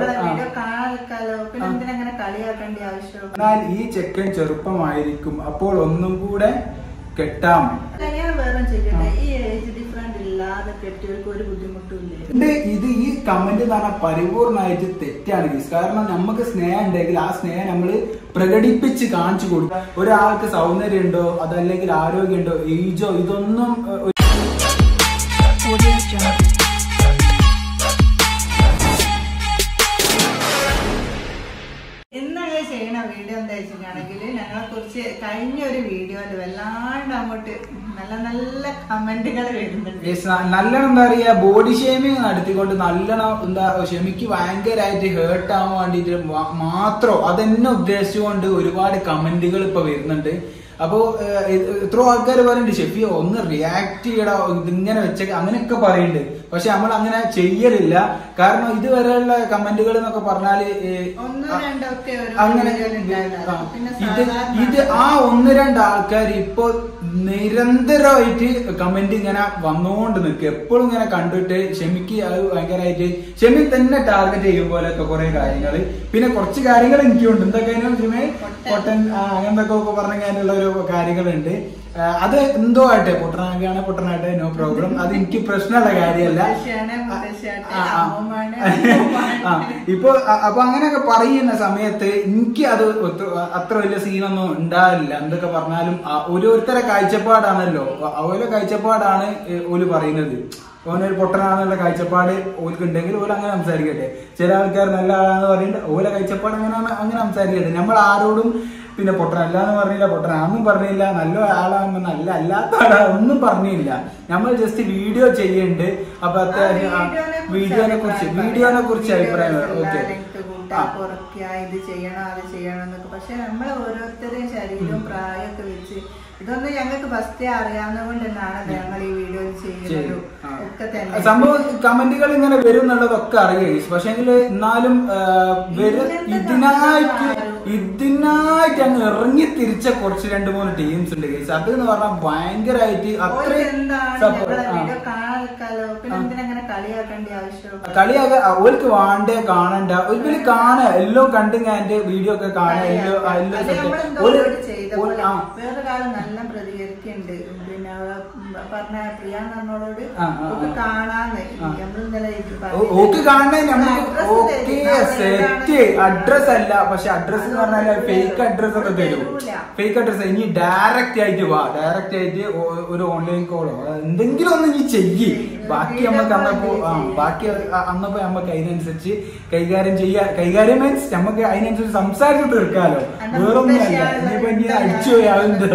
നമ്മളെ ആ. വീഡിയോ കാണാതിരിക്കാലോ പിന്നെ എന്തിനാ അങ്ങനെ കളിയാക്കേണ്ട ആവശ്യം എന്നാൽ ഈ ചെക്കൻ ചെറുപ്പമായിരിക്കും അപ്പോൾ ഒന്നും കൂടെ കെട്ടാം അല്ല, ഞാൻ വേറെ ചെയ്യട്ടെ ഈ ഏജ് ഡിഫറൻറ്റ് ഇല്ലാതെ കെട്ടിയവർക്ക് ഒരു ബുദ്ധിമുട്ടും ഇല്ലേ ഇത് ഇത് ഈ കമന്റ് എന്ന് പറഞ്ഞാൽ പരിപൂർണമായിട്ട് തെറ്റാണ് ഗീസ് കാരണം നമുക്ക് സ്നേഹം ഉണ്ടെങ്കിൽ ആ സ്നേഹം നമ്മൾ പ്രകടിപ്പിച്ച് കാണിച്ചു കൊടുക്കുക ഒരാൾക്ക് സൗന്ദര്യം ഉണ്ടോ അതല്ലെങ്കിൽ ആരോഗ്യമുണ്ടോ ഏജോ ഇതൊന്നും ഏഹ്, ഒരു- ഇന്ന് ഞങ്ങൾ ചെയ്യണ വീഡിയോ എന്താ വെച്ചിട്ടുണ്ടെങ്കിൽ ഞങ്ങളെ കുറിച്ച് കഴിഞ്ഞ ഒരു വീഡിയോയിൽ വല്ലാണ്ട് അങ്ങോട്ട് നല്ല നല്ല കമന്റുകൾ വരുന്നുണ്ട് Yes, ന- നല്ലോണം എന്താ പറയാ ബോഡി ഷേമിങ് നടത്തിക്കൊണ്ട് നല്ലോണം എന്താ ഷെമിക്ക് ഭയങ്കരമായിട്ട് ഹേർട്ട് ആവാൻ വേണ്ടിട്ട് മാ- മാത്രം അതെന്നെ ഉദ്ദേശിച്ചുകൊണ്ട് ഒരുപാട് കമന്റുകൾ ഇപ്പൊ വരുന്നുണ്ട് അപ്പോ ഏഹ്, ഇത് എത്രയോ ആൾക്കാർ പറയുന്നുണ്ട് ഷെഫി ഒന്ന് റിയാക്ട് ചെയ്യടാ ഇതിങ്ങനെ വെച്ച അങ്ങനെയൊക്കെ പറയുന്നുണ്ട് പക്ഷെ നമ്മൾ അങ്ങനെ ചെയ്യലില്ല കാരണം ഇതുവരെയുള്ള കമന്റുകൾ എന്നൊക്കെ പറഞ്ഞാല് ഏഹ്, ഒന്നോ രണ്ടോ ഒക്കെ ഒരു അങ്ങനെ വീഡിയോയിൽ ഉണ്ടായതാണ്. ആ, പിന്നെ ഇത് സാധാരണ ഇത് ആ ഒന്ന് രണ്ട് ആൾക്കാർ ഇപ്പൊ നിരന്തരമായിട്ട് കമന്റ് ഇങ്ങനെ വന്നുകൊണ്ട് നിൽക്കുക എപ്പോഴും ഇങ്ങനെ കണ്ടിട്ട് ഷെമിക്ക് അത് ഭയങ്കരമായിട്ട് ഷെമി തന്നെ ടാർഗറ്റ് ചെയ്യും പോലൊക്കെ കുറെ കാര്യങ്ങൾ പിന്നെ കുറച്ച് കാര്യങ്ങൾ എനിക്കുണ്ട് എന്തൊക്കെ ഷെമി പൊട്ടൻ ആ, അങ്ങനത്തെ ഒക്കെ പറഞ്ഞ കാര്യമുള്ള ഒരു കാര്യങ്ങളുണ്ട് ആ, അത് എന്തോ ആട്ടെ പൊട്ടനാകാണ് പൊട്ടനാട്ടെ നോ പ്രോബ്ലം അത് എനിക്ക് പ്രശ്നമുള്ള കാര്യമല്ല മുത്തശ്ശിയാണ്, മുത്തശ്ശിയാട്ടെ, ആ, ആ. അമ്മൂമ്മയാണ്, ആ, ഇപ്പൊ അ- അപ്പൊ അങ്ങനെയൊക്കെ പറയുന്ന സമയത്ത് എനിക്ക് അത് ഒത്ത- അത്ര വലിയ സീനൊന്നും ഉണ്ടാവില്ല എന്തൊക്കെ പറഞ്ഞാലും ആ ഓരോരുത്തരെ കാഴ്ചപ്പാടാണല്ലോ അ- ഓരോ കാഴ്ചപ്പാടാണ് ഏ, ഓല് പറയുന്നത് ഓനൊരു പൊട്ടനാണെന്നുള്ള കാഴ്ചപ്പാട് ഓൽക്ക് ഉണ്ടെങ്കിൽ ഓല് അങ്ങനെ സംസാരിക്കട്ടെ ചില ആൾക്കാർ നല്ല ആളാന്ന് പറയുന്നുണ്ട് ഓല കാഴ്ചപ്പാട് അങ്ങനെ അങ്ങനെ സംസാരിക്കട്ടെ നമ്മൾ ആരോടും പിന്നെ പൊട്ടനല്ല എന്ന് പറഞ്ഞില്ല പൊട്ടനാന്നും പറഞ്ഞില്ല നല്ല ആളാകുമ്പോ നല്ല അല്ലാത്ത ആളാ ഒന്നും പറഞ്ഞില്ല നമ്മൾ ജസ്റ്റ് വീഡിയോ ചെയ്യുന്നുണ്ട് അപ്പൊ അത്യാവശ്യം ആ, വീഡിയോനെ കുറിച്ച് വീഡിയോനെ കുറിച്ച് അഭിപ്രായം ഓക്കെ കൂട്ടാ കുറയ്ക്കുക ഇത് ചെയ്യണം അത് ചെയ്യണം എന്നൊക്കെ പക്ഷെ നമ്മൾ ഓരോരുത്തരുടെയും ശരീരവും പ്രായമൊക്കെ വെച്ച് ഇതൊന്നും ഞങ്ങൾക്ക് ഫസ്റ്റ് അറിയാവുന്നതുകൊണ്ട് തന്നെയാണ് ഞങ്ങൾ ഈ വീഡിയോ ചെയ്യുന്നതും ഒക്കെ തന്നെ സംഭവം കമന്റുകൾ ഇങ്ങനെ വരും എന്നുള്ളതൊക്കെ അറിയാം പക്ഷെ എന്നാലും ആ, വരും ഇതിനായിട്ട് ഇതിനായിട്ട് അങ്ങ് ഇറങ്ങി തിരിച്ച കുറച്ച് രണ്ട് മൂന്ന് ടീംസ് ഉണ്ട് ഗൈസ് അത് എന്ന് പറഞ്ഞാൽ ഭയങ്കരമായിട്ട് ഓർക്ക് അത്രയും എന്താണ് support- ഞങ്ങളെ ആ. വീഡിയോ കാണാതിരിക്കാലോ പിന്നെ എന്തിനാ അങ്ങനെ കളിയാക്കേണ്ട ആവശ്യം കളിയാക ഓർക്ക് വാണ്ടേ കാണണ്ട ഒരു കാണാ എല്ലാം കണ്ട് ഞാൻ എന്റെ വീഡിയോ ഒക്കെ കാണാ എല്ലോ എല്ലോ അത് നമ്മളെന്തോ ഒരു- ഒരു ചെയ്ത ഒരു- പോലെ ആ വേറൊരാള് നല്ല പ്രതികരിക്കുന്നുണ്ട് പിന്നെ അവളെ പറഞ്ഞ പ്രിയ എന്നോട് ആ, ആ, ഒക്കെ ആ. കാണാന്ന് ആ. നമ്മളിന്നലെ ഇത് ഓ- പറഞ്ഞില്ലേ? ഓക്ക് കാണണേ നമുക്ക് address ഓക്കെ തരും. നാളെ സെറ്റ് എവിടെയാണ് അഡ്രസ് അല്ല പക്ഷെ അഡ്രസ് എന്ന് പറഞ്ഞാൽ ഫേക്ക് അഡ്രസ് ഒക്കെ തരും തരൂല. ഫേക്ക് അഡ്രസ് ഇനി ഡയറക്റ്റ് ആയിട്ട് വാ ഡയറക്റ്റ് ആയിട്ട് ഒ- ഒരു ഓൺലൈൻ കോളോ എന്തെങ്കിലും ഒന്ന് നീ ചെയ്യ് ബാക്കി Video നമുക്ക് call അന്നപ്പോ ആ ചെയ്യ്. ബാക്കി അ- അന്നപ്പോ നമുക്ക് അതിനനുസരിച്ച് കൈകാര്യം ചെയ്യാ കൈകാര്യം മീൻസ് നമുക്ക് അതിനനുസരിച്ച് സംസാരിച്ച് തീർക്കാലോ അന്ന് വേറൊന്നുമല്ല മുത്തശ്ശിയാണല്ലോ ഇനിയിപ്പോ ഇനി വിട്ടത്. അടിച്ചു പോയി ആവുന്നത്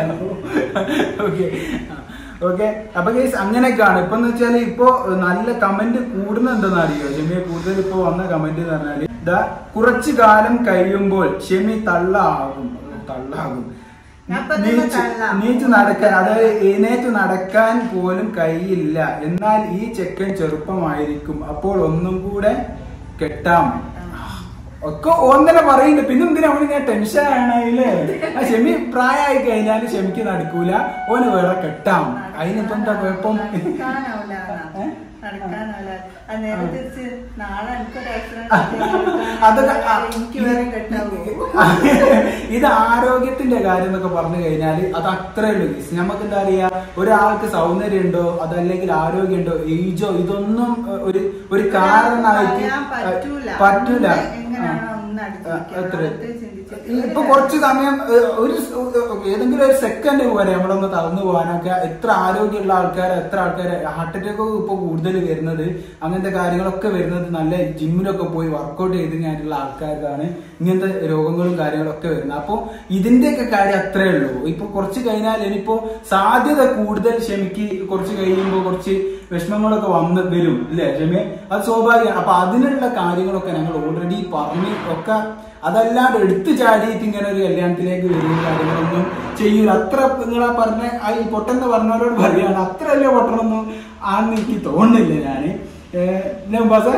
ഓക്കെ ഓക്കെ അപ്പൊ കേസ് അങ്ങനെയൊക്കെയാണ് ഇപ്പൊ എന്ന് വെച്ചാല് ഇപ്പൊ നല്ല കമന്റ് കൂടുന്ന എന്തെന്ന് അറിയോ ഷെമിയെ കൂടുതൽ ഇപ്പൊ വന്ന കമന്റ് എന്ന് പറഞ്ഞാല് ഇതാ കുറച്ചു കാലം കഴിയുമ്പോൾ ഷെമി തള്ളാകും തള്ളാകും ഞാൻ ഇപ്പൊ തന്നെ നീച്ച് തള്ളാം. നീച്ച് നടക്കാൻ അതായത് എഴുന്നേറ്റ് നടക്കാൻ പോലും കഴിയില്ല എന്നാൽ ഈ ചെക്കൻ ചെറുപ്പമായിരിക്കും അപ്പോൾ ഒന്നും കൂടെ കെട്ടാം ഒക്കെ ഓന്നനെ പറയുന്നുണ്ട് പിന്നെ എന്തിനാ അവന് ഞാൻ ടെൻഷൻ ആണല്ലേ ആ ഷെമി പ്രായമായി കഴിഞ്ഞാൽ ഷെമിക്ക് നടക്കൂല ഓന് വേറെ കെട്ടാം അതിനിപ്പോ എന്താ കുഴപ്പം നടക്കാനാവില്ല ഏ? നടക്കാനാവില്ല അത് നേരെ തിരിച്ച് നാളെ എനിക്കൊരു അതൊക്കെ ആ, accident എനിക്ക് വേറെ കെട്ടാവൂ ഇത് ആരോഗ്യത്തിന്റെ കാര്യം എന്നൊക്കെ പറഞ്ഞു കഴിഞ്ഞാല് അത് അത്രേ ഉള്ളൂ ഗീസ്. നമുക്ക് എന്താ പറയാ ഒരാൾക്ക് സൗന്ദര്യം ഉണ്ടോ അതല്ലെങ്കിൽ ആരോഗ്യം ഉണ്ടോ ഏജോ ഇതൊന്നും ഏഹ്, ഒരു ഒരു കാരണമായിട്ട് പറയാൻ പറ്റൂല. പറ്റൂല ഒന്ന് എങ്ങനെയാണോ ഒന്ന് ആ, അടിച്ചിരിക്കുക. അത്ര അത് ചിന്തിച്ചിട്ട് ഇപ്പൊ ഒരു കുറച്ച് സമയം ഏഹ്, ഒരു സ്- ഏതെങ്കിലും ഒരു സെക്കൻഡ് പോലെ നമ്മളൊന്ന് തളർന്നു പോകാനൊക്കെ എത്ര ആരോഗ്യമുള്ള ആൾക്കാർ എത്ര ആൾക്കാർ ഹാർട്ട് അറ്റാക്ക് ഇപ്പൊ കൂടുതൽ വരുന്നത് അങ്ങനത്തെ കാര്യങ്ങളൊക്കെ വരുന്നത് നല്ല ജിമ്മിലൊക്കെ പോയി വർക്കൗട്ട് ചെയ്ത് കഴിഞ്ഞിട്ടുള്ള ആൾക്കാർക്കാണ് ഇങ്ങനത്തെ രോഗങ്ങളും കാര്യങ്ങളൊക്കെ വരുന്നത് അപ്പൊ ഇതിന്റെയൊക്കെ കാര്യം അത്രേ ഉള്ളൂ ഇപ്പൊ കുറച്ച് കഴിഞ്ഞാൽ ഇനിയിപ്പോ സാധ്യത കൂടുതൽ ക്ഷമിക്ക് കുറച്ച് കഴിയുമ്പോൾ കുറച്ച് വിഷമങ്ങളൊക്കെ വന്ന് വരും ഇല്ലേ ക്ഷമ അത് സ്വാഭാവികമാണ് അപ്പൊ അതിനുള്ള കാര്യങ്ങളൊക്കെ ഞങ്ങൾ ഓൾറെഡി പറഞ്ഞ് ഒക്കെ അതല്ലാണ്ട് എടുത്തു ചാടിയിട്ട് ഇങ്ങനെ ഒരു കല്യാണത്തിലേക്ക് വരുന്ന കാര്യങ്ങളൊന്നും ചെയ്യൂല അത്ര നിങ്ങളാ പറഞ്ഞ ആ ഈ പൊട്ടെന്ന് പറഞ്ഞവരോട് പറയാണ് അത്ര വലിയ പൊട്ടണൊന്നും ആണെന്ന് എനിക്ക് തോന്നുന്നില്ല ഞാന് ഏഹ് സാർ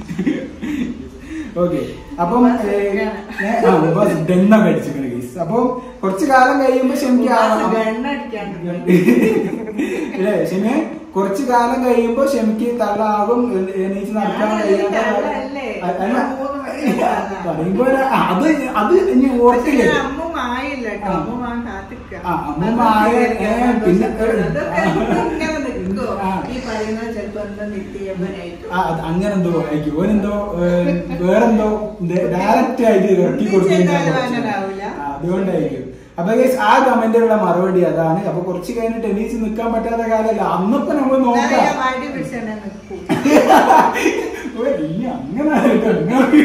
ഓക്കെ അപ്പം ഡെണ്ണ കഴിച്ചിരിക്കണ കേസ് അപ്പം കുറച്ച് കാലം കഴിയുമ്പോ ക്ഷമിക്ക് വെണ്ണടിക്കാണ്ട് ഇല്ലേ ക്ഷമ കുറച്ച് കാലം കഴിയുമ്പോ ക്ഷമിക്ക് തള്ളാകും എണീച്ച് നടക്കാൻ കഴിയാത്ത അല്ലേ അ- അല്ല മൂന്ന് മണിയായി. പറയുമ്പോ ഒരു- അത് അത് ഇനി പക്ഷേ ഓർത്തില്ലേ ഞാൻ അമ്മ മായില്ല കേട്ടോ ആ. അമ്മ മാ കാത്തിക്ക ആ, അമ്മ മായ, ഏ, പിന്നെ- അതൊക്കെ ഇങ്ങനെ നിൽക്കോ ആ. ഈ പറയുന്നത് ചിലപ്പോ എന്തോ നിത്യയമ്മനായിട്ട് ആ, അത് അങ്ങനെ എന്തോ ആയിരിക്കും ഓനെന്തോ ഏഹ്, വേറെന്തോ ഡയറക്റ്റ് ആയിട്ട് ഇറക്കി എന്ത് കൊടുക്കുന്ന ചെയ്താലും കുറച്ച്. അങ്ങനാവൂല. ആ, അതുകൊണ്ടായിരിക്കും അപ്പൊ guys, ആ കമന്റിനുള്ള മറുപടി അതാണ് അപ്പൊ കുറച്ച് കഴിഞ്ഞിട്ട് എണീച്ച് നിൽക്കാൻ പറ്റാത്ത കാലല്ല അന്നൊക്കെ നമ്മൾ നോക്കാം ഞാൻ മടി പിടിച്ചെന്നെ നിൽക്കും ഓ, ഇനി അങ്ങനെ ആയിട്ട് അങ്ങനെ.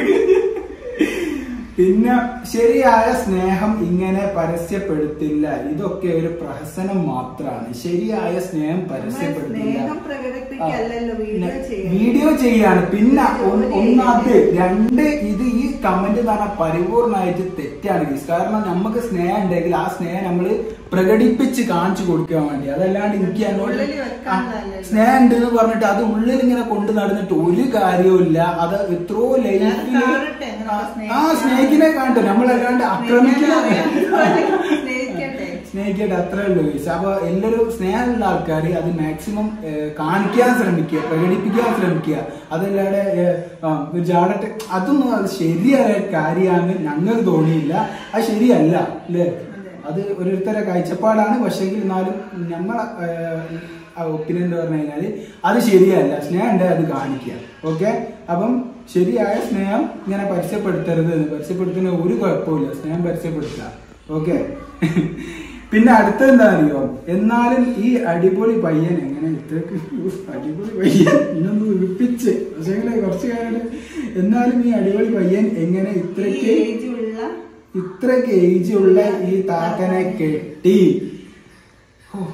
പിന്നെ ശരിയായ സ്നേഹം ഇങ്ങനെ പരസ്യപ്പെടുത്തില്ല ഇതൊക്കെ ഒരു പ്രഹസനം മാത്രമാണ് ശരിയായ സ്നേഹം പരസ്യപ്പെടുത്തില്ല സ്നേഹം പ്രകടിപ്പിക്കല്ലല്ലോ വീഡിയോ ചെയ്യാൻ വീഡിയോ ചെയ്യാണ് പിന്നെ ഒ- ജോലി ഒന്നാമത് ചെയ്യുന്നത്. രണ്ട് ഇത് ഈ കമന്റ് എന്ന് പറഞ്ഞാൽ പരിപൂർണമായിട്ട് തെറ്റാണ് guys. കാരണം നമുക്ക് സ്നേഹം ഉണ്ടെങ്കിൽ ആ സ്നേഹം നമ്മൾ പ്രകടിപ്പിച്ച് കാണിച്ചു കൊടുക്കാൻ വേണ്ടി അതല്ലാണ്ട് എനിക്ക് എന്നോട് ഉള്ളിൽ ആ, വെക്കാനുള്ളതല്ലല്ലോ. സ്നേഹം ഉണ്ട് എന്ന് പറഞ്ഞിട്ട് അത് ഉള്ളിൽ ഇങ്ങനെ കൊണ്ടു നടന്നിട്ട് ഒരു കാര്യവുമില്ല അത് എത്രയോ ലൈഫിൽ കാണട്ടെ, നിനക്ക് ആ സ്നേഹിക്കിനെ കാണട്ടെ നമ്മളല്ലാണ്ട് ആക്രമിക്കാൻ സ്നേഹിക്കട്ടെ സ്നേഹിക്കട്ടെ അത്രേ ഉള്ളൂ guys. അപ്പൊ എല്ലാവരും സ്നേഹമുള്ള ആൾക്കാർ അത് മാക്സിമം കാണിക്കാൻ ശ്രമിക്കുക പ്രകടിപ്പിക്കാൻ ശ്രമിക്കുക അതല്ലാതെ ഏഹ്, ആ, ഒരു ജാടട്ടെ അതൊന്നും അത് ശരിയായ കാര്യമാണ് ഞങ്ങൾക്ക് തോന്നിയില്ല അത് ശരിയല്ല അല്ലേ അത് ഓരോരുത്തരുടെ കാഴ്ചപ്പാടാണ് പക്ഷെങ്കിൽ എന്നാലും നമ്മളെ ഒപ്പീനിയൻ എന്ന് പറഞ്ഞു കഴിഞ്ഞാല് അത് ശരിയല്ല സ്നേഹം ഉണ്ടെങ്കിൽ അത് കാണിക്കുക ഓക്കെ അപ്പം ശരിയായ സ്നേഹം ഇങ്ങനെ പരസ്യപ്പെടുത്തരുത് എന്ന്. പരസ്യപ്പെടുത്തുന്ന ഒരു കുഴപ്പമില്ല സ്നേഹം പരസ്യപ്പെടുത്തുക ഓക്കെ പിന്നെ അടുത്തത് എന്താ അറിയോ എന്നാലും ഈ അടിപൊളി പയ്യൻ എങ്ങനെ ഇത്രക്ക് ഉഫ്, അടിപൊളി പയ്യൻ ഇന്നൊന്ന് വിളിപ്പിച്ച് പക്ഷേ കുറച്ച് കാര്യം എന്നാലും ഈ അടിപൊളി പയ്യൻ എങ്ങനെ ഈ ഇത്രക്ക് ഏജുള്ള ഇത്രക്ക് ഏജ് ഉള്ള ഈ താത്തനെ കെട്ടി ഹോ.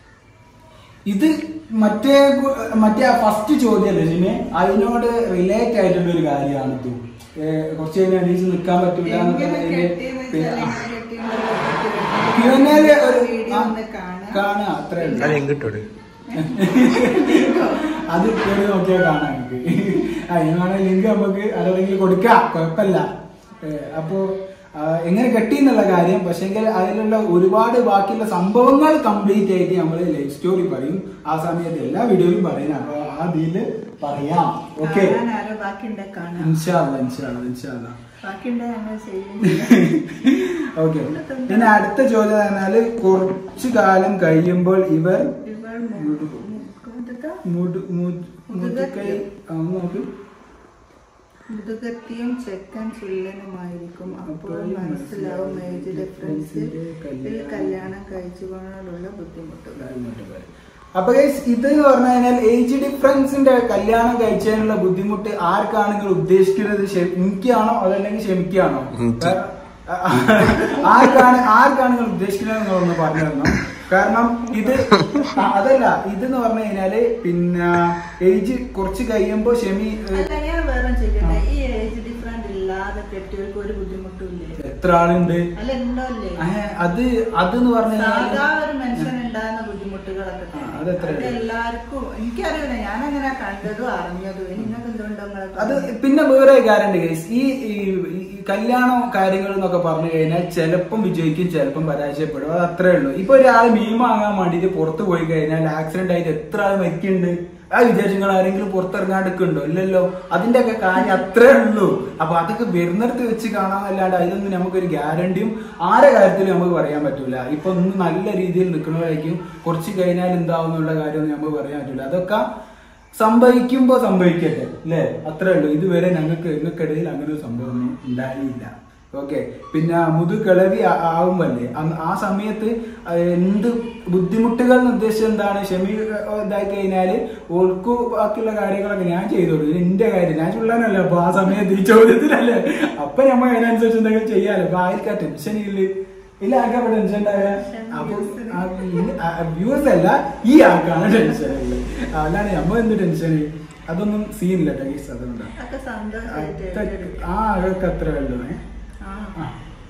ഇത് മറ്റേ കു- മറ്റേ ഫസ്റ്റ് ചോദ്യമല്ലേ ജിനെ അതിനോട് റിലേറ്റ് ആയിട്ടുള്ള ഒരു കാര്യമാണ് ഇത് ഏഹ് കുറച്ച് കഴിഞ്ഞാൽ എണീച്ച് നിൽക്കാൻ പറ്റൂല എന്നൊക്കെ എങ്ങനെ പറഞ്ഞ് കെട്ടിയെന്ന് പിന്നെ വെച്ചാൽ ആ, എങ്ങനെ കെട്ടിയെന്നുള്ളത് Q&A ല് ഒരു വീഡിയോ ആ, ഒന്ന് കാണാം. കാണുക അത്രേ ഉള്ളൂ അത് എങ്കിട്ടോട് അത് കയറി നോക്കിയാൽ കാണാം നമുക്ക് അതിനാണ് ലിങ്ക് നമുക്ക് ആരെങ്കിലും കൊടുക്കാം കുഴപ്പമില്ല ഏഹ് അപ്പോ ആ, എങ്ങനെ കെട്ടി എന്നുള്ള കാര്യം പക്ഷെങ്കിൽ അതിലുള്ള ഒരുപാട് ബാക്കിയുള്ള സംഭവങ്ങൾ കംപ്ലീറ്റ് ആയിട്ട് നമ്മൾ ലൈഫ് സ്റ്റോറി പറയും ആ സമയത്ത് എല്ലാ വീഡിയോയിലും പറയും അപ്പൊ ആ ഇതില് പറയാം ഓക്കെ കാണാൻ ആരോ ബാക്കിയുണ്ടെ കാണാം ഇൻഷാല്ല ഇൻഷാല്ല ഇൻഷാല്ല ബാക്കിയുണ്ടെ ഞങ്ങൾ ചെയ്യും ഓക്കെ പിന്നെ അടുത്ത ചോദ്യം പറഞ്ഞാല് കുറച്ചു കാലം കഴിയുമ്പോൾ ഇവർ ഇവൾ മു- മു- മുതുക മുടു- മു- മുതുകൈ ആ, ഒന്ന് നോക്ക് മുതുകത്തിയും ചെക്കൻ ചുള്ളനുമായിരിക്കും അപ്പോൾ മനസ്സിലാവും ഏജ് ഡിഫറൻസിൽ കല്യാണം കഴിച്ചുകൊണ്ടുള്ള ബുദ്ധിമുട്ടുകൾ അപ്പൊ ഗൈസ് ഇത് എന്ന് പറഞ്ഞു കഴിഞ്ഞാൽ ഏജ് ഡിഫറൻസിന്റെ കല്യാണം കഴിച്ചതിനുള്ള ബുദ്ധിമുട്ട് ആർക്കാണ് നിങ്ങൾ ഉദ്ദേശിക്കുന്നത് ക്ഷെ- എനിക്കാണോ അതല്ലെങ്കിൽ ക്ഷമിക്കാണോ എനിക്ക്. ആർക്കാണ് ആർക്കാണ് നിങ്ങൾ ഉദ്ദേശിക്കുന്നത് നിങ്ങളൊന്ന് പറഞ്ഞു തരണം കാരണം ഇത് ആ, അതല്ല ഇതെന്ന് പറഞ്ഞു കഴിഞ്ഞാല് പിന്നെ ഏജ് കുറച്ച് കഴിയുമ്പോ ക്ഷമി ഏഹ്, അല്ല ഞാൻ വേറെ ചോദിക്കട്ടെ ഈ ഏജ് ഡിഫറൻറ്റ് ഇല്ലാതെ കെട്ടിയവർക്ക് ഒരു ബുദ്ധിമുട്ടും ഇല്ലേ എത്ര ആളുണ്ട് അല്ല ഉണ്ടോ അല്ലേ ഏ, അത് അതെന്ന് പറഞ്ഞു സാധാ കഴിഞ്ഞാൽ ഒരു മനുഷ്യൻ ഉണ്ടാകുന്ന ബുദ്ധിമുട്ടുകളൊക്കെ തന്നെ. ആ, അതെത്ര അത് എല്ലാവർക്കും എനിക്കറിയില്ല ഞാൻ അങ്ങനെ കണ്ടതും അറിഞ്ഞതും ഇനി നിങ്ങൾക്ക് എന്തുകൊണ്ടോ അത് നിങ്ങളെ പിന്നെ വേറെ കാര്യമുണ്ട് ഗൈസ് ഈ ഈ- ഈ കല്യാണം കാര്യങ്ങൾ എന്നൊക്കെ പറഞ്ഞു കഴിഞ്ഞാൽ ചിലപ്പം വിജയിക്കും ചിലപ്പം പരാജയപ്പെടും അത് അത്രേ ഉള്ളൂ ഇപ്പൊ ഒരാൾ മീൻ വാങ്ങാൻ വേണ്ടിട്ട് പുറത്ത് പോയി കഴിഞ്ഞാൽ ആക്സിഡന്റ് ആയിട്ട് എത്ര ആൾ മരിക്കുന്നുണ്ട് ആ വിചാരിച്ചു നിങ്ങൾ ആരെങ്കിലും പുറത്തിറങ്ങാണ്ടിക്കുണ്ടോ ഇല്ലല്ലോ അതിന്റെ ഒക്കെ കാര്യം അത്രേ ഉള്ളൂ അപ്പൊ അതൊക്കെ വരുന്നിടത്ത് വെച്ച് കാണാന്നല്ലാണ്ട് അതിലൊന്നും നമുക്കൊരു ഗ്യാരണ്ടിയും ആരെ കാര്യത്തിലും നമുക്ക് പറയാൻ പറ്റൂല ഇപ്പൊ ഒന്ന് നല്ല രീതിയിൽ നിൽക്കുന്നതായിരിക്കും കുറച്ച് കഴിഞ്ഞാൽ എന്താവും എന്നുള്ള കാര്യമൊന്നും നമുക്ക് പറയാൻ പറ്റൂല അതൊക്കെ സംഭവിക്കുമ്പോ സംഭവിക്കട്ടെ അല്ലേ അത്രേ ഉള്ളൂ ഇതുവരെ ഞങ്ങൾക്ക് ഞങ്ങൾക്കിടയിൽ അങ്ങനെ ഒരു സംഭവം ഒന്നും ഉണ്ടായില്ല ഓക്കെ പിന്നെ മുതുകിളവി ആ- ആവുമല്ലേ അന്ന് ആ സമയത്ത് ആ എന്ത് ബുദ്ധിമുട്ടുകൾ എന്ന് ഉദ്ദേശിച്ചത് എന്താണ് ക്ഷമി ഇതായി കഴിഞ്ഞാല് ഓൾക്ക് ബാക്കിയുള്ള കാര്യങ്ങളൊക്കെ ഞാൻ ചെയ്തു കൊടുക്കും ഇത് എന്റെ കാര്യം ഞാൻ ചുള്ളാനല്ല അപ്പൊ ആ സമയത്ത് ഈ ചോദ്യത്തിലല്ലേ അപ്പൊ നമ്മൾ അതിനനുസരിച്ച് എന്തെങ്കിലും ചെയ്യാലോ അപ്പൊ ആർക്കാ ടെൻഷൻ ഇല്ല ഇല്ല ആർക്കാ ടെൻഷൻ ഉണ്ടാകുക അപ്പൊ വ്യൂസ് അല്ല ഈ ആൾക്കാണ് ടെൻഷൻ അല്ലാണ്ട് നമ്മൾ എന്ത് ടെൻഷൻ അതൊന്നും സീനില്ല ടൈസ് അതുകൊണ്ടാണ് ഒക്കെ സന്തോഷമായിട്ട് അതൊക്കെ- ആ അതൊക്കെ അത്ര ഉള്ളൂ ഏ ആ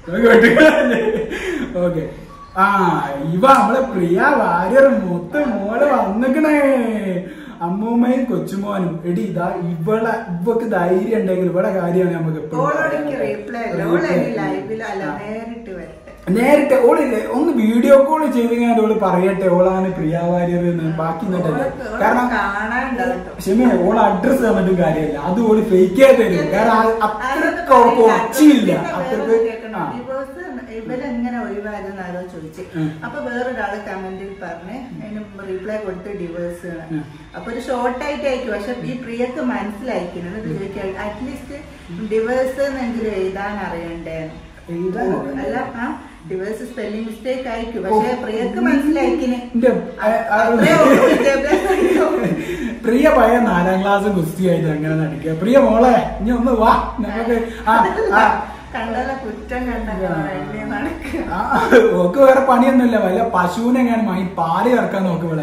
ഓക്കെ ആ ഇവ നമ്മളെ പ്രിയ വാര്യർ മൊത്ത മോളെ വന്നിക്കണേ അമ്മൂമ്മയും കൊച്ചുമോനും എടി ഇതാ ഇവളെ ഇവക്ക് ധൈര്യം ഉണ്ടെങ്കിൽ ഇവളെ കാര്യമാണ് നമുക്ക് എപ്പോഴും ഓളോട് പറയാനുള്ളത്. റീപ്ലൈ അല്ല Reply. ഓളെ ലൈവിൽ അല്ല ആ. നേരിട്ട് വരട്ടെ നേരിട്ട് ഓളില്ലേ ഒന്ന് വീഡിയോ കോൾ ചെയ്തെങ്കിൽ ഓള് പറയട്ടെ ഓളാണ് പ്രിയ വാര്യർ എന്ന് ബാക്കി എന്നിട്ടല്ലേ കാരണം കാണാനുണ്ടാവും ക്ഷമ ഓൾ അഡ്രസ് തന്നിട്ടും കാര്യമില്ല അത് ഓള് ഫേക്ക് ആയി തരും കാരണം അത് അത്രക്ക് കൊച്ചിയില്ല അത്രക്ക് ആ ഇവരെങ്ങനെ ഒഴിവായിരുന്നു ആരോ ചോദിച്ചു ഉം. അപ്പൊ വേറൊരാള് കമന്റിൽ പറഞ്ഞ് അതിന് റിപ്ലൈ കൊടുത്ത് ഡിവേഴ്സ് ഉം. അപ്പൊ ഒരു ഷോർട്ട് ആയിട്ടായിരിക്കും പക്ഷെ ഈ പ്രിയക്ക് മനസ്സിലായിരിക്കുന്നത് ഇത് ചോദിക്കാൻ അറ്റ്ലീസ്റ്റ് ഡിവേഴ്സ് എന്നെങ്കിലും എഴുതാൻ അറിയണ്ടേ എഴുതാൻ അറിയണ്ടേ? അല്ല ആ ഡിവേഴ്സ് സ്പെല്ലിംഗ് മിസ്റ്റേക്ക് ആയിരിക്കും പക്ഷെ പ്രിയക്ക് മനസ്സിലായിക്കിന് എന്റെ, ആ, ആ, അത്രേ ഉള്ളൂ വിദ്യാഭ്യാസം ആയിരിക്കും. പ്രിയ പഴയ നാലാം ക്ലാസ് ഗുസ്തിയായിട്ട് അങ്ങനെ നടിക്കുക പ്രിയ മോളെ ഇനി ഒന്ന് വാ നമുക്ക് ആ ആ കണ്ടല്ല കുറ്റം കണ്ട എന്നെ നടക്കുക ആ, ഓക്ക് വേറെ പണിയൊന്നുമില്ല വല്ല പശുവിനെ എങ്ങനെ വാങ്ങി പാല് കറക്കാൻ നോക്ക് ഇവിടെ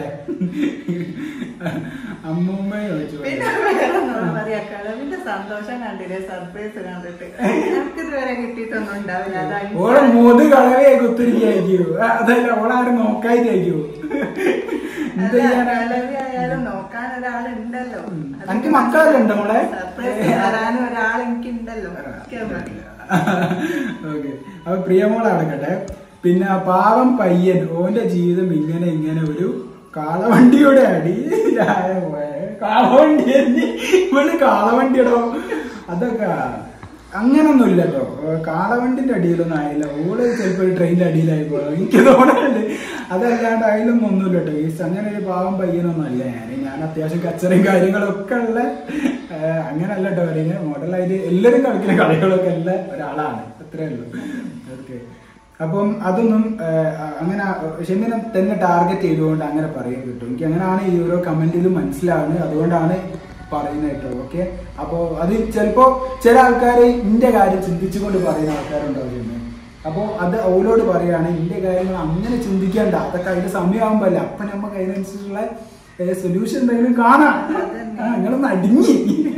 അമ്മൂമ്മയെ ചോദിച്ചു പിന്നെ വേറെ ഒന്നും പറയാ കളവിന്റെ സന്തോഷം കണ്ടില്ലേ സർപ്രൈസ് കണ്ടിട്ട് നമുക്ക് ഇതുവരെ കിട്ടിയിട്ടൊന്നും ഉണ്ടാവില്ല അത് ഓളെ മുത് കളവേ കുത്തിരിക്കായിരിക്കൂ അതല്ല ഓളാരും നോക്കായിട്ടായിരിക്കൂ എന്ത് ചെയ്യാനാ കളവി ആയാലും നോക്കാൻ ഒരാളുണ്ടല്ലോ ഉം. അനക്ക് മക്കളൊക്കെ ഉണ്ടോ മോളെ? സർപ്രൈസ് തരാനും ഒരാൾ എനിക്കുണ്ടല്ലോ ഒക്കെ മതി. ഓക്കെ അപ്പൊ പ്രിയമോൾ അടക്കട്ടെ പിന്നെ പാവം പയ്യൻ ഓന്റെ ജീവിതം ഇങ്ങനെ ഇങ്ങനെ ഒരു കാളവണ്ടിയുടെ അടിയിലായ പോയെ. കാളവണ്ടി എന്നി? ഇവള് കാളവണ്ടിയിടോ അതൊക്കെ അങ്ങനൊന്നും ഇല്ല കേട്ടോ കാളവണ്ടിന്റെ അടിയിലൊന്നും ആയില്ല ഓള് ചിലപ്പോ ട്രെയിനിന്റെ അടിയിലായി പോയോ എനിക്ക് തോന്നുന്നുണ്ട് അതല്ലാണ്ട് അതിലൊന്നും ഒന്നുമില്ല കേട്ടോ ഈ അങ്ങനെ ഒരു പാവം പയ്യനൊന്നും അല്ല ഞാൻ ഞാൻ അത്യാവശ്യം കച്ചറയും കാര്യങ്ങളൊക്കെ ഉള്ള ഏഹ്, അങ്ങനല്ല കേട്ടോ പറയുന്നത് മോഡലായിട്ട് എല്ലാവരും കളിക്കുന്ന കളികളൊക്കെ ഉള്ള ഒരാളാണ് അത്രേ ഉള്ളൂ ഓക്കെ അപ്പം അതൊന്നും ഏഹ്, അങ്ങനെ ഷെമിനെ തന്നെ ടാർഗറ്റ് ചെയ്തുകൊണ്ട് അങ്ങനെ പറയാൻ കിട്ടും എനിക്ക് അങ്ങനെയാണ് ഈ ഓരോ കമന്റിലും മനസ്സിലാവുന്നത് അതുകൊണ്ടാണ് പറയുന്നത് കേട്ടോ ഓക്കെ അപ്പോൾ അത് ചിലപ്പോ ചില ആൾക്കാർ ഇന്റെ കാര്യം ചിന്തിച്ചുകൊണ്ട് പറയുന്ന ആൾക്കാരുണ്ടാവും ഷെമി അപ്പോൾ അത് അവരോട് പറയാണ് ഇന്റെ കാര്യങ്ങൾ അങ്ങനെ ചിന്തിക്കേണ്ട അതൊക്കെ അതിന്റെ സമയമാകുമ്പോഴല്ല അപ്പൊ നമുക്ക് അതിനനുസരിച്ചുള്ള സൊല്യൂഷൻ എന്തെങ്കിലും കാണാം ആ, നിങ്ങളൊന്ന് അടിഞ്ഞി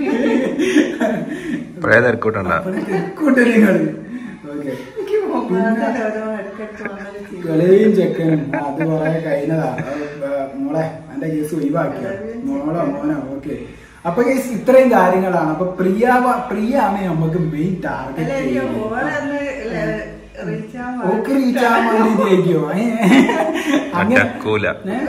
പഴയ തിരക്കൂട്ടണ്ട കൂട്ടരിങ്ങള് ഓക്കെ എനിക്ക് മുമ്പാകെ ഓരോ ഇടയ്ക്കിടയ്ക്ക് വന്നൊരു ചിരി. കളിയും ചെക്കനും അത് കുറെ കഴിഞ്ഞതാ അത് ഏർ മോളെ എന്റെ കേസ് ഒഴിവാക്കിയ മോളോ മോനോ ഓക്കെ അപ്പൊ കേസ് ഇത്രയും കാര്യങ്ങളാണ് അപ്പൊ പ്രിയ പ്രിയാണ് നമുക്ക് മെയിൻ അല്ല, ടാർഗറ്റ് എനിക്ക് ഓളൊന്ന് ല- reach ആവാൻ ഓക്കെ റീച്ച് ആവാൻ വേണ്ടിയിട്ടായിരിക്കോ അങ്ങനെ നടക്കൂല. ഏ?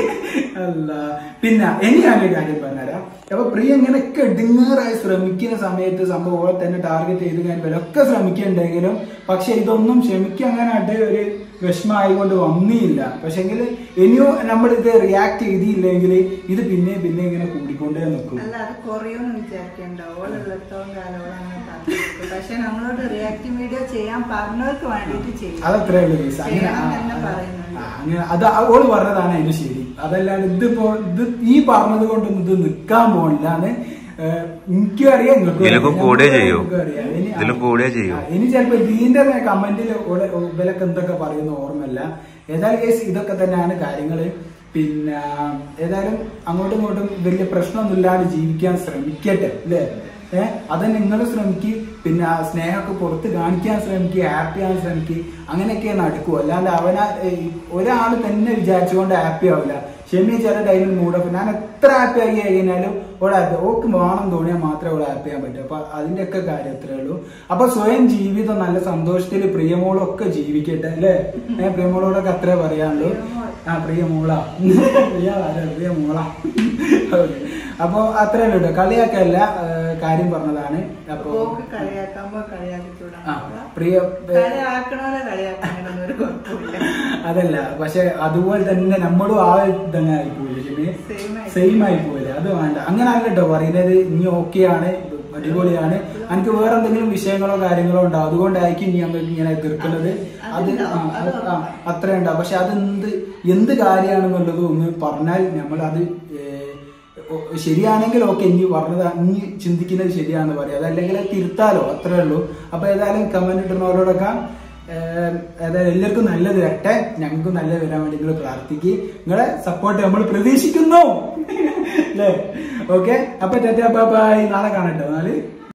അല്ല പിന്നെ ഇനി ഞാനൊരു കാര്യം പറഞ്ഞുതരാം അപ്പൊ പ്രിയ ഇങ്ങനെയൊക്കെ ഇടുങ്ങാറായി ശ്രമിക്കുന്ന സമയത്ത് സംഭവം ഓളെ തന്നെ ടാർഗറ്റ് ചെയ്ത് കഴിഞ്ഞാൽ ഒക്കെ ശ്രമിക്കുന്നുണ്ടെങ്കിലും പക്ഷെ ഇതൊന്നും ക്ഷമിക്കാൻ അങ്ങനെ ഒരു വിഷമമായിക്കൊണ്ട് വന്നില്ല പക്ഷെങ്കിൽ ഇനിയും നമ്മൾ ഇത് റിയാക്ട് ചെയ്തില്ലെങ്കിൽ ഇത് പിന്നെ പിന്നെ ഇങ്ങനെ കൂടിക്കൊണ്ടേ നിൽക്കും അല്ല അത് കുറയുമെന്ന് വിചാരിക്കണ്ട ഓളുള്ളിടത്തോളം കാലം ഓൾ അങ്ങനെ പറഞ്ഞിരിക്കും പക്ഷെ നമ്മളോട് റിയാക്ടിങ് വീഡിയോ ചെയ്യാൻ പറഞ്ഞവർക്ക് വേണ്ടിയിട്ട് ചെയ്യും അതത്രേ ഉള്ളൂ guys. അങ്ങനെ ചെയ്യണം ആ, തന്നെ ആ, പറയുന്നുണ്ട്. ആ, അങ്ങനെ അത് ഓള് പറഞ്ഞതാണ് അതിന് ശരി അതല്ലാണ്ട് ഇതിപ്പോ ഇത് ഈ പറഞ്ഞത് കൊണ്ടൊന്നും ഇത് നിക്കാൻ പോണില്ലാന്ന് ഏഹ്, എനിക്കും അറിയാം നിങ്ങൾക്കും ഇതിലൊക്കെ അറിയാം. കൂടെ ഞങ്ങൾക്കും ചെയ്യൂ. അറിയാം. ഇനി- ഇതിലും ആ, കൂടെ ചെയ്യൂ. ആ, ഇനി ചിലപ്പോ ഇതിന്റെ കമന്റിൽ ഇവലൊക്കെ എന്തൊക്കെ പറയുന്ന ഓർമ്മയില്ല ഏതായാലും കേസ് ഇതൊക്കെ തന്നെയാണ് കാര്യങ്ങള് പിന്നെ ഏതായാലും അങ്ങോട്ടും ഇങ്ങോട്ടും വലിയ പ്രശ്നമൊന്നും ഇല്ലാതെ ജീവിക്കാൻ ശ്രമിക്കട്ടെ അല്ലേ ഏഹ് അത് നിങ്ങൾ ശ്രമിക്കുക പിന്നെ ആ സ്നേഹമൊക്കെ പുറത്ത് കാണിക്കാൻ ശ്രമിക്കുക ഹാപ്പി ആവാൻ ശ്രമിക്കുക അങ്ങനെയൊക്കെ നടക്കൂ അല്ലാണ്ട് അവനാ ഒരാൾ തന്നെ വിചാരിച്ചുകൊണ്ട് ഹാപ്പി ആവില്ല ഷെമി ചില ടൈമിൽ മൂടപ്പ് ഞാൻ എത്ര ഹാപ്പി ആയി കഴിഞ്ഞാലും ഓളെ ഹാപ്പി ഓക്ക് വേണം തോന്നിയാൽ മാത്രമേ ഓളെ ഹാപ്പി ചെയ്യാൻ പറ്റൂ അപ്പൊ അതിന്റെ ഒക്കെ കാര്യം അത്രേ ഉള്ളൂ അപ്പൊ സ്വയം ജീവിതം നല്ല സന്തോഷത്തിൽ പ്രിയമോളൊക്കെ ജീവിക്കട്ടെ അല്ലേ ഏഹ് പ്രിയമോളോടൊക്കെ അത്രേ പറയാനുള്ളൂ ആ പ്രിയ മോള പ്രിയ ആരാ? പ്രിയ മോള Okay. അപ്പൊ അത്രേ ഉള്ളൂ കേട്ടോ കളിയാക്കല്ല ഏഹ് കാര്യം പറഞ്ഞതാണ് അപ്പൊ ഓക്ക് കളിയാക്കുമ്പോ കളിയാക്കിച്ചൂടാ ആ പ്രിയ കളിയാക്കണോലെ കളിയാക്കണൊന്നും ഒരു കുഴപ്പമില്ല അതല്ല പക്ഷെ അതുപോലെ തന്നെ നമ്മളും ആ ഇതങ്ങനെ ആയിപ്പോയില്ലേ Same ആയി. സെയിം ആയി പോയില്ലേ അത് വേണ്ട അങ്ങനെ അല്ല കേട്ടോ പറയുന്നത് ഇനി ഓക്കെ ആണ് അടിപൊളിയാണ് എനിക്ക് വേറെ എന്തെങ്കിലും വിഷയങ്ങളോ കാര്യങ്ങളോ ഉണ്ടാവും അതുകൊണ്ടായിരിക്കും ഇനി നമ്മൾ ഇങ്ങനെ എതിർക്കുന്നത് അത് അതുണ്ടാവും. ആ, അത് ആ, അത്രേ ഉണ്ടാവും പക്ഷെ അത് എന്ത് എന്ത് കാര്യമാണെന്നുള്ളത് ഒന്ന് പറഞ്ഞാൽ നമ്മൾ അത് ശരിയാണെങ്കിൽ ഓക്കെ ഇനി പറഞ്ഞത് ഇനി ചിന്തിക്കുന്നത് ശരിയാണെന്ന് പറയാം അതല്ലെങ്കിൽ അത് തിരുത്താലോ അത്രേ ഉള്ളൂ അപ്പൊ ഏതായാലും കമന്റ് ഇടുന്നവരോടൊക്കെ ഏഹ്, ഏതായാലും എല്ലാവർക്കും നല്ലത് വരട്ടെ ഞങ്ങൾക്കും നല്ലത് വരാൻ വേണ്ടി നിങ്ങൾ പ്രാർത്ഥിക്കുക നിങ്ങളെ സപ്പോർട്ട് നമ്മൾ പ്രതീക്ഷിക്കുന്നു അല്ലേ ഓക്കെ അപ്പൊ ബൈ നാളെ കാണട്ടെ എന്നാല്